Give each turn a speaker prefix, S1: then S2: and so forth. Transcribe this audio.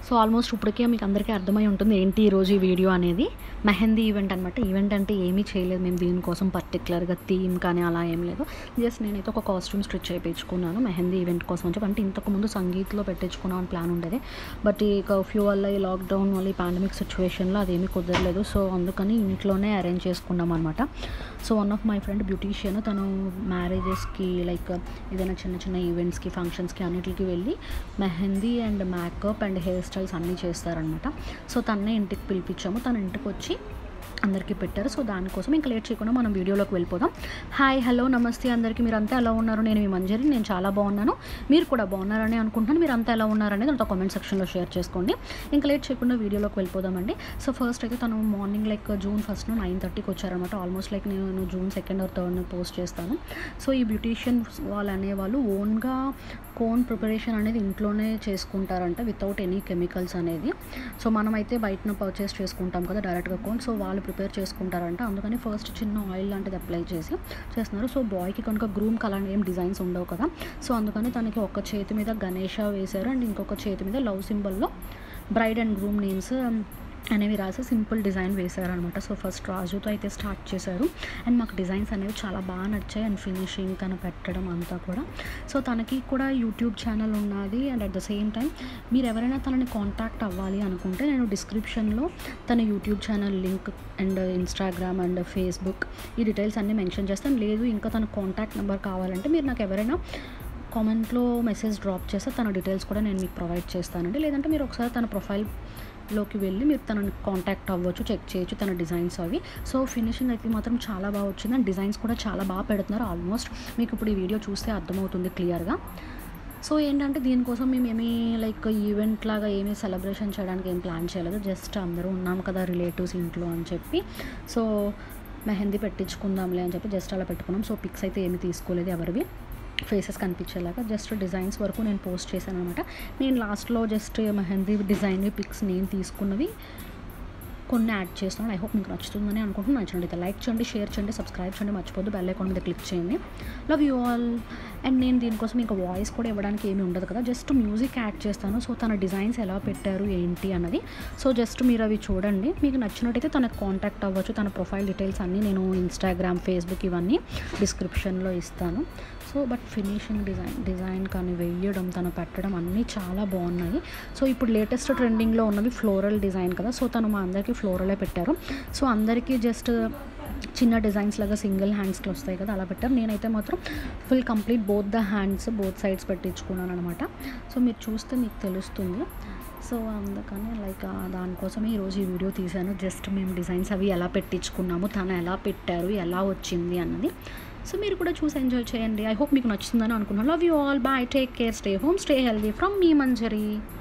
S1: so almost ఇప్పటికే మీకు అందరికీ అర్థమై ఉంటుంది ఏంటి ఈరోజు ఈ వీడియో అనేది మెహందీ ఈవెంట్ అనమాట ఈవెంట్ అంటే ఏమీ చేయలేదు మేము దీనికోసం పర్టికులర్గా థీమ్ కానీ అలా ఏం లేదు జస్ట్ నేనైతే ఒక కాస్ట్యూమ్ స్టిచ్ చేయించుకున్నాను మెహందీ ఈవెంట్ కోసం అని చెప్పి అంటే ఇంతకుముందు సంగీత్లో పెట్టించుకున్నాం అని ప్లాన్ ఉండేది బట్ ఈ కర్ఫ్యూ వల్ల ఈ లాక్డౌన్ వల్ల ఈ పాండమిక్ సిచ్యువేషన్లో అదేమీ కుదరలేదు సో అందుకని ఇంట్లోనే అరేంజ్ చేసుకున్నాం అనమాట so one of my friend beautician తను మ్యారేజెస్కి లైక్ ఏదైనా చిన్న చిన్న ఈవెంట్స్కి ఫంక్షన్స్కి అన్నిటికి వెళ్ళి mehndi and makeup and hairstyles అన్నీ చేస్తారనమాట సో తన్నే ఇంటికి పిలిపించాము తన ఇంటికి వచ్చి అందరికీ పెట్టారు సో దానికోసం ఇంకా లేట్ చేయకుండా మనం వీడియోలోకి వెళ్ళిపోదాం హాయ్ హలో నమస్తే అందరికీ మీరు అంతా ఎలా ఉన్నారు నేను మీ మంజరి నేను చాలా బాగున్నాను మీరు కూడా బాగున్నారని అనుకుంటున్నాను మీరు అంతా ఎలా ఉన్నారనేది నాతో కామెంట్ సెక్షన్లో షేర్ చేసుకోండి ఇంకా లేట్ చేయకుండా వీడియోలోకి వెళ్ళిపోదామండి సో ఫస్ట్ అయితే తను morning like June first nine థర్టీకి వచ్చారనమాట ఆల్మోస్ట్ లైక్ నేను June second or third post చేస్తాను సో ఈ బ్యూటీషియన్ వాళ్ళు అనేవాళ్ళు ఓన్గా కోన్ ప్రిపరేషన్ అనేది ఇంట్లోనే చేసుకుంటారంట వితౌట్ ఎనీ కెమికల్స్ అనేది సో మనమైతే బయటన పర్చేస్ చేసుకుంటాం కదా డైరెక్ట్గా కోన్ సో వాళ్ళు ప్రిపేర్ చేసుకుంటారంట అందుకని ఫస్ట్ చిన్న ఆయిల్ లాంటిది అప్లై చేసి చేస్తున్నారు సో బాయ్కి కనుక గ్రూమ్కి అలాంటి ఏం డిజైన్స్ ఉండవు కదా సో అందుకని తనకి ఒక చేతి మీద గణేష వేశారు అండ్ ఇంకొక చేతి మీద లవ్ సింబల్లో బ్రైడ్ అండ్ గ్రూమ్ నేమ్స్ అనేవి రాసి సింపుల్ డిజైన్ వేశారనమాట సో ఫస్ట్ రాజుతో అయితే స్టార్ట్ చేశారు అండ్ మాకు డిజైన్స్ అనేవి చాలా బాగా నచ్చాయి అండ్ ఫినిషింగ్ తను పెట్టడం అంతా కూడా సో తనకి కూడా యూట్యూబ్ ఛానల్ ఉన్నది and at the same time మీరు ఎవరైనా తనని కాంటాక్ట్ అవ్వాలి అనుకుంటే నేను డిస్క్రిప్షన్లో తన YouTube channel link and Instagram and Facebook ఈ డీటెయిల్స్ అన్నీ మెన్షన్ చేస్తాను లేదు ఇంకా తన కాంటాక్ట్ నెంబర్ కావాలంటే మీరు నాకు ఎవరైనా కామెంట్లో మెసేజ్ డ్రాప్ చేస్తే తన డీటెయిల్స్ కూడా నేను మీకు ప్రొవైడ్ చేస్తానండి లేదంటే మీరు ఒకసారి తన ప్రొఫైల్ లోకి వెళ్ళి మీరు తనని కాంటాక్ట్ అవ్వచ్చు చెక్ చేయొచ్చు తన డిజైన్స్ అవి సో ఫినిషింగ్ అయితే మాత్రం చాలా బాగా వచ్చింది అండ్ డిజైన్స్ కూడా చాలా బాగా పెడుతున్నారు ఆల్మోస్ట్ మీకు ఇప్పుడు ఈ వీడియో చూస్తే అర్థమవుతుంది క్లియర్గా సో ఏంటంటే దీనికోసం మేము ఏమీ లైక్ ఈవెంట్ లాగా ఏమీ సెలబ్రేషన్ చేయడానికి ఏం ప్లాన్ చేయలేదు జస్ట్ అందరూ ఉన్నాం కదా రిలేటివ్స్ ఇంట్లో అని చెప్పి సో మెహందీ పెట్టించుకుందాంలే అని చెప్పి జస్ట్ అలా పెట్టుకున్నాం సో పిక్స్ అయితే ఏమీ తీసుకోలేదు ఎవరివి ఫేసెస్ కనిపించేలాగా జస్ట్ డిజైన్స్ వరకు నేను పోస్ట్ చేశాను అనమాట నేను లాస్ట్లో జస్ట్ మెహందీ డిజైన్ పిక్స్ నేను తీసుకున్నవి కొన్ని యాడ్ చేస్తున్నాను ఐ హోప్ మీకు నచ్చుతుందని అనుకుంటున్నాను నచ్చినట్లయితే లైక్ చేయండి షేర్ చేయండి సబ్స్క్రైబ్ చేయండి మర్చిపోద్దు బెల్ ఐకాన్ మీద క్లిక్ చేయండి లవ్ యూ ఆల్ అండ్ నేను దీనికోసం ఇంకా వాయిస్ కూడా ఇవ్వడానికి ఏమీ ఉండదు కదా జస్ట్ మ్యూజిక్ యాడ్ చేస్తాను సో తన డిజైన్స్ ఎలా పెట్టారు ఏంటి అన్నది సో జస్ట్ మీరు అవి చూడండి మీకు నచ్చినట్టయితే తనకు కాంటాక్ట్ అవ్వచ్చు తన ప్రొఫైల్ డీటెయిల్స్ అన్నీ నేను ఇన్స్టాగ్రామ్ ఫేస్బుక్ ఇవన్నీ డిస్క్రిప్షన్లో ఇస్తాను so but finishing design design కానీ వేయడం తను పెట్టడం అన్నీ చాలా బాగున్నాయి సో ఇప్పుడు లేటెస్ట్ ట్రెండింగ్లో ఉన్నవి ఫ్లోరల్ డిజైన్ కదా సో తను మా అందరికీ ఫ్లోరలే పెట్టారు సో అందరికీ జస్ట్ చిన్న డిజైన్స్ లాగా సింగిల్ హ్యాండ్స్కి వస్తాయి కదా అలా పెట్టారు నేనైతే మాత్రం full complete both the hands both sides పెట్టించుకున్నాను అనమాట సో మీరు చూస్తే మీకు తెలుస్తుంది సో అందుకని లైక్ దానికోసమే ఈరోజు ఈ వీడియో తీశాను జస్ట్ మేము డిజైన్స్ అవి ఎలా పెట్టించుకున్నాము తను ఎలా పెట్టారు ఎలా వచ్చింది అన్నది సో మీరు కూడా చూసి ఎంజాయ్ చేయండి ఐ హోప్ మీకు నచ్చుతుందని అనుకున్నాను love you all bye take care stay home stay healthy from మీ మంజరీ